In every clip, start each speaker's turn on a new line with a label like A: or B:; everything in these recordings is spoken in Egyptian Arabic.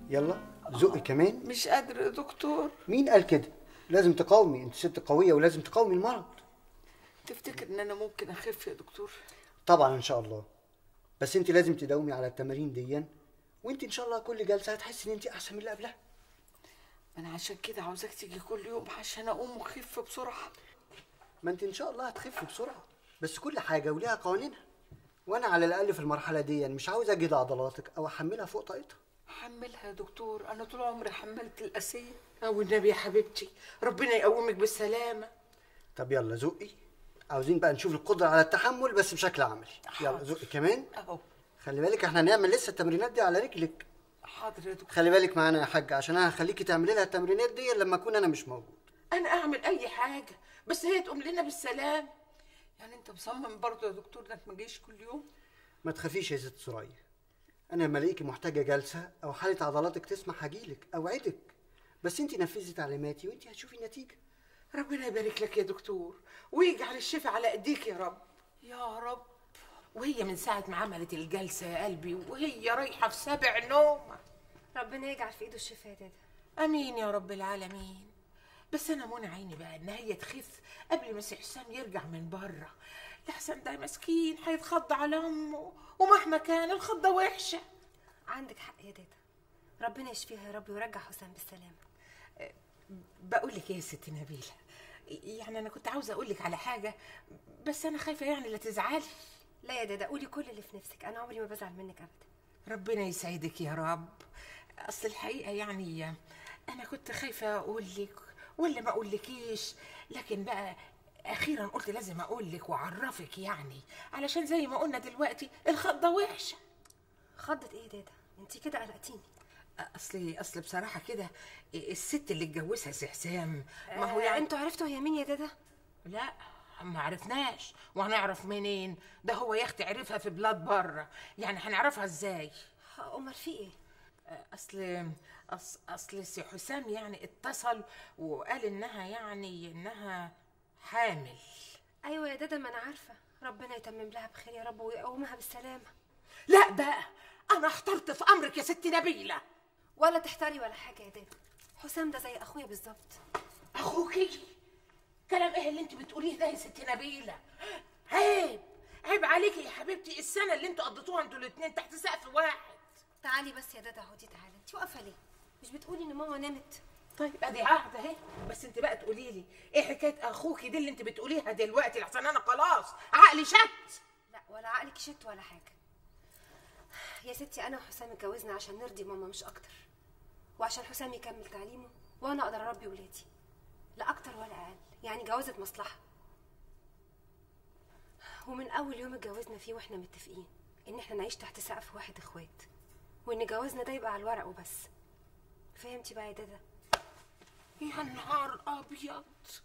A: يلا زقي كمان
B: مش قادرة يا دكتور
A: مين قال كده لازم تقاومي انت ست قويه ولازم تقاومي المرض
B: تفتكر ان انا ممكن اخف يا دكتور
A: طبعا ان شاء الله بس انت لازم تداومي على التمارين دي وانت ان شاء الله كل جلسه هتحسي ان انت احسن من اللي قبلها
B: انا عشان كده عاوزاك تيجي كل يوم عشان اقوم واخف بسرعة
A: ما انت ان شاء الله هتخفي بسرعه بس كل حاجه وليها قوانينها وانا على الاقل في المرحله دي مش عاوز اجهد عضلاتك او احملها فوق طاقتها
B: حملها يا دكتور انا طول عمري حملت الاسية
C: او النبي يا حبيبتي ربنا يقومك بالسلامه
A: طب يلا زقي عاوزين بقى نشوف القدره على التحمل بس بشكل عملي يلا زقي كمان
B: اهو
A: خلي بالك احنا هنعمل لسه التمرينات دي على رجلك
B: حاضر يا دكتور
A: خلي بالك معانا يا حاج عشان انا هخليكي تعملي لها التمرينات دي لما اكون انا مش موجود
C: انا اعمل اي حاجه بس هي تقوم لنا بالسلام
B: يعني انت مصمم برضه يا دكتور انك ما جيش كل يوم
A: ما تخافيش يا ست سرايا انا لما الاقيكي محتاجه جلسه او حاله عضلاتك تسمح هجيلك اوعدك بس انت نفذي تعليماتي وانت هتشوفي النتيجه
C: ربنا يبارك لك يا دكتور ويجعل الشفاء على ايديك يا رب
B: يا رب
C: وهي من ساعه ما عملت الجلسه يا قلبي وهي رايحه في سبع نومه
D: ربنا يجعل في ايده الشفاء يا دادا
C: امين يا رب العالمين بس انا منى عيني بقى ان هي تخف قبل ما سي حسام يرجع من بره لحسن ده مسكين هيتخض على امه ومهما كان الخضه وحشه
D: عندك حق يا دادا ربنا يشفيها يا رب ويرجع حسام بالسلامه
C: بقول لك ايه يا ست نبيله يعني انا كنت عاوزه اقول لك على حاجه بس انا خايفه يعني لا تزعلي
D: لا يا دادا قولي كل اللي في نفسك انا عمري ما بزعل منك ابدا
C: ربنا يسعدك يا رب اصل الحقيقه يعني انا كنت خايفه اقول لك ولا ما اقولكيش لكن بقى اخيرا قلت لازم اقول لك واعرفك يعني علشان زي ما قلنا دلوقتي الخضه وحشه
D: خضت ايه يا دادا انت كده قلقتيني
C: اصل اصل بصراحه كده الست اللي اتجوزها سي حسام ما هو
D: آه،
C: يعني
D: انتوا عرفتوا هي مين يا دادا
C: لا ما عرفناش وهنعرف منين ده هو يا اختي عرفها في بلاد بره يعني هنعرفها ازاي
D: ها، امال في ايه
C: اصل أص... اصل سي حسام يعني اتصل وقال انها يعني انها حامل
D: ايوه يا دادا ما انا عارفه ربنا يتمم لها بخير يا رب ويقومها بالسلامه
C: لا بقى انا احترت في امرك يا ست نبيله
D: ولا تحتاري ولا حاجه يا دادا حسام ده زي اخويا بالظبط
C: اخوكي كلام ايه اللي انت بتقوليه ده يا ست نبيله عيب عيب عليكي يا حبيبتي السنه اللي انتوا قضيتوها انتوا الاثنين تحت سقف واحد
D: تعالي بس يا دادا اهدي تعالي انت واقفه ليه مش بتقولي ان ماما نامت
C: طيب ادي عهد اهي بس انت بقى تقولي لي ايه حكايه اخوكي دي اللي انت بتقوليها دلوقتي لحسن انا خلاص عقلي شت
D: لا ولا عقلك شت ولا حاجه يا ستي انا وحسام اتجوزنا عشان نرضي ماما مش اكتر وعشان حسام يكمل تعليمه وانا اقدر اربي ولادي لا اكتر ولا اقل يعني جوازة مصلحه ومن اول يوم اتجوزنا فيه واحنا متفقين ان احنا نعيش تحت سقف واحد اخوات وان جوازنا ده يبقى على الورق وبس فهمتي بقى يا دادا
C: يا نهار ابيض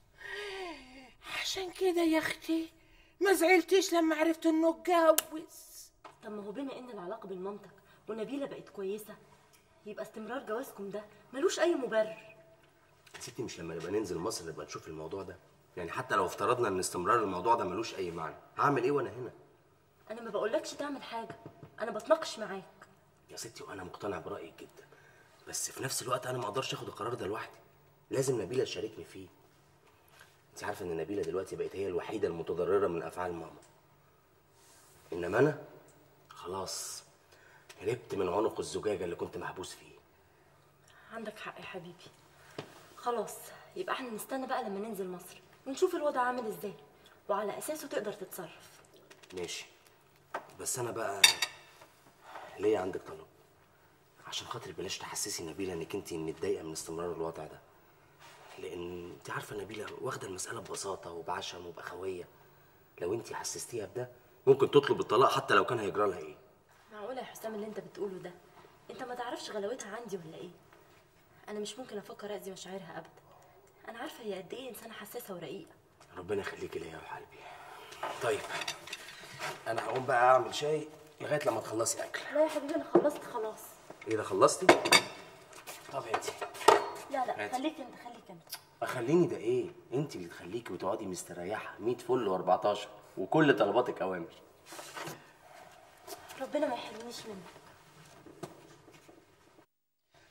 C: عشان كده يا اختي ما زعلتيش لما عرفت انه اتجوز
E: طب ما هو بما ان العلاقه بين مامتك ونبيله بقت كويسه يبقى استمرار جوازكم ده ملوش اي مبرر
F: يا ستي مش لما نبقى ننزل مصر نبقى نشوف الموضوع ده يعني حتى لو افترضنا ان استمرار الموضوع ده ملوش اي معنى هعمل ايه وانا هنا
E: انا ما بقولكش تعمل حاجه انا بتناقش معاك
F: يا ستي وانا مقتنع برايك جدا بس في نفس الوقت انا ما اقدرش اخد القرار ده لوحدي لازم نبيله تشاركني فيه انت عارفه ان نبيله دلوقتي بقت هي الوحيده المتضرره من افعال ماما انما انا خلاص هربت من عنق الزجاجه اللي كنت محبوس فيه
E: عندك حق يا حبيبي خلاص يبقى احنا نستنى بقى لما ننزل مصر ونشوف الوضع عامل ازاي وعلى اساسه تقدر تتصرف
F: ماشي بس انا بقى ليه عندك طلب عشان خاطر بلاش تحسسي نبيله انك انت متضايقه من استمرار الوضع ده لان انت عارفه نبيله واخده المساله ببساطه وبعشم وباخويه لو انت حسستيها بده ممكن تطلب الطلاق حتى لو كان هيجرى لها ايه
E: معقوله يا حسام اللي انت بتقوله ده انت ما تعرفش غلاوتها عندي ولا ايه انا مش ممكن افكر اذي مشاعرها ابدا انا عارفه هي قد ايه انسانه حساسه ورقيقه
F: ربنا يخليكي ليا يا روح قلبي طيب انا هقوم بقى اعمل شاي لغايه لما تخلصي اكل
E: لا يا حبيبي انا خلصت خلاص
F: ايه ده خلصتي طب هاتي
E: لا لا
F: هاتي.
E: خليك انت خليك انت
F: اخليني ده ايه انت اللي تخليكي وتقعدي مستريحه 100 فل و14 وكل طلباتك اوامر
E: ربنا ما يحرمنيش منك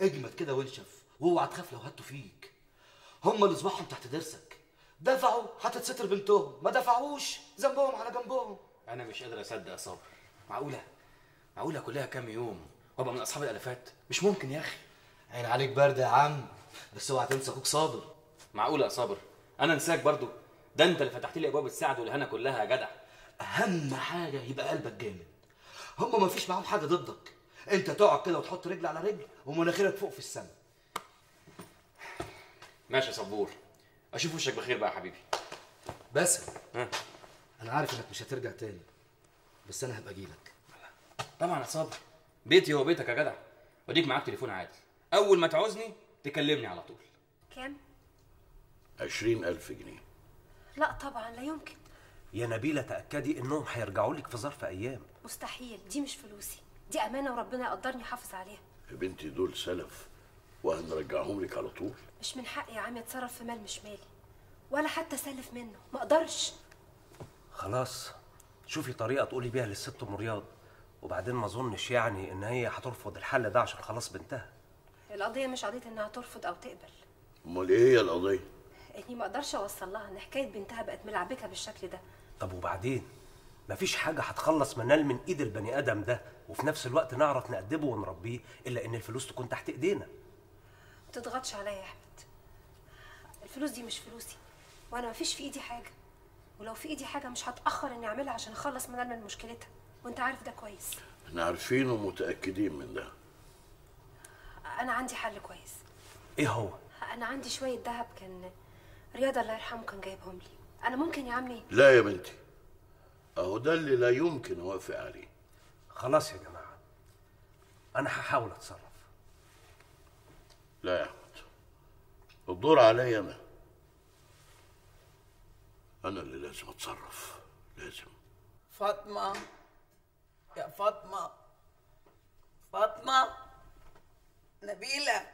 F: اجمد كده وانشف واوعى تخاف لو هاتوا فيك هم اللي صباحهم تحت ضرسك دفعوا هتتستر بنتهم ما دفعوش ذنبهم على جنبهم
G: انا مش قادر اصدق يا صابر معقوله معقوله كلها كام يوم وابقى من اصحاب الالفات مش ممكن يا اخي
F: عين عليك برد يا عم بس اوعى تنسى اخوك صابر
G: معقوله يا صابر انا انساك برضو ده انت اللي فتحت لي ابواب السعد والهنا كلها يا جدع
F: اهم حاجه يبقى قلبك جامد هم ما فيش معاهم حاجه ضدك انت تقعد كده وتحط رجل على رجل ومناخيرك فوق في السماء
G: ماشي يا صبور اشوف وشك بخير بقى يا حبيبي
F: بس
G: ها
F: انا عارف انك مش هترجع تاني بس انا هبقى اجيلك
G: طبعا يا صابر بيتي هو بيتك يا جدع واديك معاك تليفون عادي اول ما تعوزني تكلمني على طول
D: كام
H: عشرين ألف جنيه
D: لا طبعا لا يمكن
I: يا نبيلة تأكدي إنهم هيرجعوا لك في ظرف أيام
D: مستحيل دي مش فلوسي دي امانه وربنا يقدرني احافظ عليها
H: يا بنتي دول سلف وهنرجعهم لك على طول
D: مش من حقي يا عم اتصرف في مال مش مالي ولا حتى سلف منه ما اقدرش
I: خلاص شوفي طريقة تقولي بيها للست أم رياض وبعدين ما أظنش يعني إن هي هترفض الحل ده عشان خلاص بنتها
D: القضيه مش قضيه انها ترفض او تقبل
H: امال ايه هي القضيه
D: اني ما اقدرش اوصل لها ان حكايه بنتها بقت ملعبكه بالشكل ده
I: طب وبعدين مفيش حاجة هتخلص منال من إيد البني آدم ده وفي نفس الوقت نعرف نأدبه ونربيه إلا إن الفلوس تكون تحت إيدينا
D: ما تضغطش عليا يا احمد الفلوس دي مش فلوسي وانا ما فيش في ايدي حاجه ولو في ايدي حاجه مش هتاخر اني اعملها عشان اخلص منال من مشكلتها وانت عارف ده كويس
H: احنا عارفين ومتأكدين من ده
D: انا عندي حل كويس
I: إيه هو؟
D: انا عندي شويه ذهب كان رياض الله يرحمه كان جايبهم لي انا ممكن يا عمي
H: لا يا بنتي اهو ده اللي لا يمكن اوافق عليه
I: خلاص يا جماعة أنا هحاول أتصرف
H: لا يا احمد الدور عليا انا انا اللي لازم اتصرف لازم
B: فاطمة يا فاطمة فاطمة نبيلة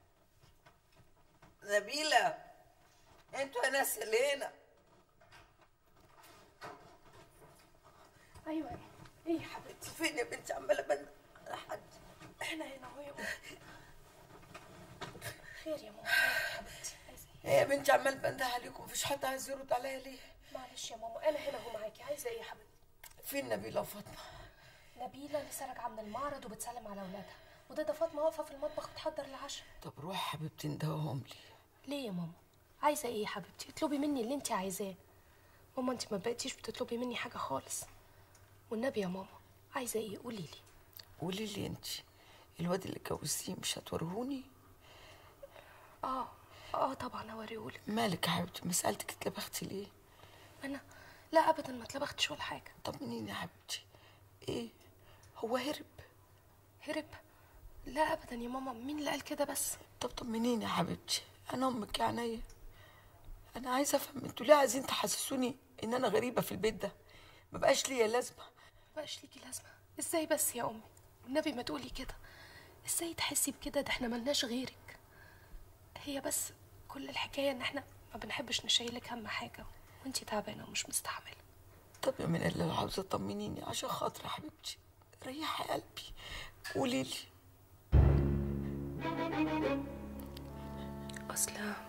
B: نبيلة انتوا يا ناس اللي هنا
D: ايوه ايه يا حبيبتي
B: فين يا بنتي عمالة بند على حد
D: احنا هنا اهو يا ماما خير يا ماما حبيبتي عايزه
B: ايه يا بنتي عمال بنده عليكم مفيش حد عايز يرد عليا ليه
J: معلش يا ماما انا هنا اهو معاكي عايزه ايه يا حبيبتي
B: فين نبيلة وفاطمة
J: نبيله لسه راجعه من المعرض وبتسلم على اولادها وده ده فاطمه واقفه في المطبخ بتحضر العشاء
B: طب روح حبيبتي ندوهم لي
J: ليه يا ماما عايزه ايه يا حبيبتي اطلبي مني اللي انت عايزاه ماما انت ما بقيتيش بتطلبي مني حاجه خالص والنبي يا ماما عايزه ايه قولي لي
B: قولي لي انت الواد اللي اتجوزتيه مش هتوريهوني
J: اه اه طبعا هوريهولك
B: مالك يا حبيبتي مسألتك اتلبختي ليه
J: انا لا ابدا ما اتلبختش ولا حاجه
B: طمنيني يا حبيبتي ايه هو هرب
J: هرب لا ابدا يا ماما مين اللي قال كده بس
B: طب طمنيني يا حبيبتي انا امك يا عينيا انا عايزه افهم انتوا ليه عايزين تحسسوني ان انا غريبه في البيت ده ما بقاش ليا لازمه
J: بقاش ليكي لازمه ازاي بس يا امي والنبي ما تقولي كده ازاي تحسي بكده ده احنا ملناش غيرك هي بس كل الحكايه ان احنا ما بنحبش نشيلك هم حاجه وانتي تعبانه ومش مستحمله
B: طب يا من اللي لو عاوزه طمنيني عشان خاطري يا حبيبتي ريحي قلبي قولي لي
J: اصل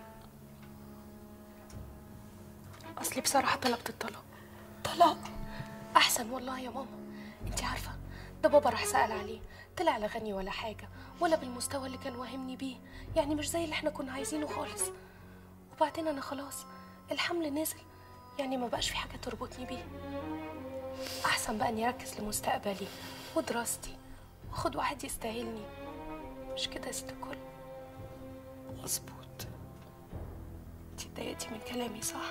J: اصلي بصراحه طلبت الطلاق
B: طلاق
J: احسن والله يا ماما انت عارفه ده بابا راح سال عليه طلع لا غني ولا حاجه ولا بالمستوى اللي كان واهمني بيه يعني مش زي اللي احنا كنا عايزينه خالص وبعدين انا خلاص الحمل نزل يعني ما بقاش في حاجه تربطني بيه احسن بقى اني اركز لمستقبلي ودراستي واخد واحد يستاهلني مش كده يا ست الكل
B: مظبوط
J: انت اتضايقتي من كلامي صح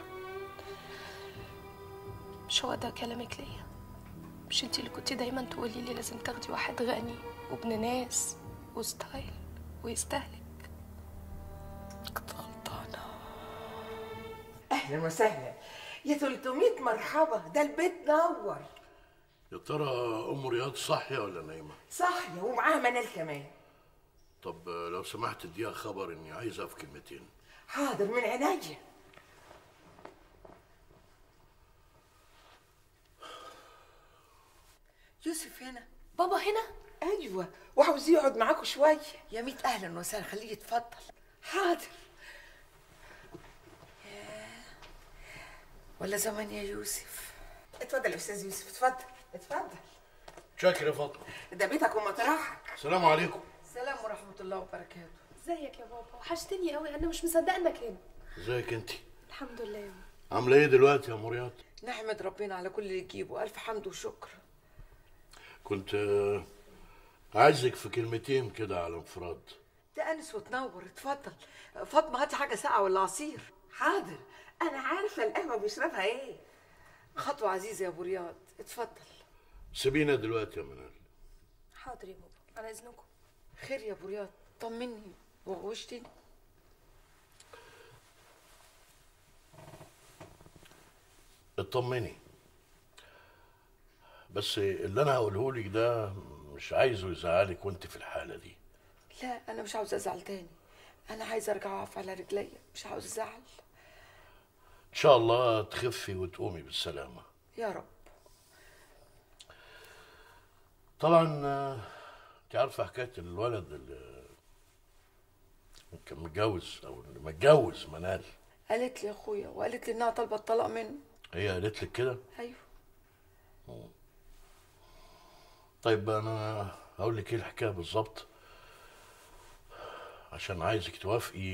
J: مش هو ده كلامك ليا مش انت اللي كنت دايما تقولي لي لازم تاخدي واحد غني وابن ناس وستايل ويستهلك
B: كنت غلطانه
C: اهلا وسهلا يا 300 مرحبا ده البيت نور
H: يا ترى ام رياض صاحيه ولا نايمه
C: صاحيه ومعاها منال كمان
H: طب لو سمحت اديها خبر اني عايزها في كلمتين
C: حاضر من عينيا
B: يوسف هنا
J: بابا هنا
C: ايوه وعاوز يقعد معاكم شويه
B: يا ميت اهلا وسهلا خليه يتفضل
C: حاضر
B: ولا زمان يا يوسف
C: اتفضل يا استاذ يوسف اتفضل اتفضل
H: شاكر يا فاطمه
C: ده بيتك ومطرحك
H: السلام عليكم
B: السلام ورحمه الله وبركاته
J: ازيك يا بابا وحشتني قوي انا مش مصدقه انك هنا
H: ازيك انت
J: الحمد لله يا بابا.
H: عامله ايه دلوقتي يا مريات
B: نحمد ربنا على كل اللي يجيبه الف حمد وشكر
H: كنت آه، عايزك في كلمتين كده على انفراد
B: ده انس وتنور اتفضل فاطمه هاتي حاجه ساقعه ولا عصير
C: حاضر انا عارفه القهوه بيشربها ايه
B: خطوه عزيزه يا ابو رياض اتفضل
H: سيبينا دلوقتي يا منال
J: حاضر يا بابا على اذنكم
B: خير يا ابو رياض طمني وغوشتني
H: اطمني بس اللي انا هقوله لك ده مش عايزه يزعلك وانت في الحاله دي
B: لا انا مش عاوزه ازعل تاني انا عايزه ارجع اقف على رجليا مش عاوزه ازعل
H: ان شاء الله تخفي وتقومي بالسلامه
B: يا رب
H: طبعا آه، انت عارفه حكايه الولد اللي كان متجوز او اللي متجوز منال
B: قالت لي يا اخويا وقالت لي انها طالبه الطلاق منه
H: هي قالت لك كده
B: ايوه
H: طيب انا هقول لك ايه الحكايه بالظبط عشان عايزك توافقي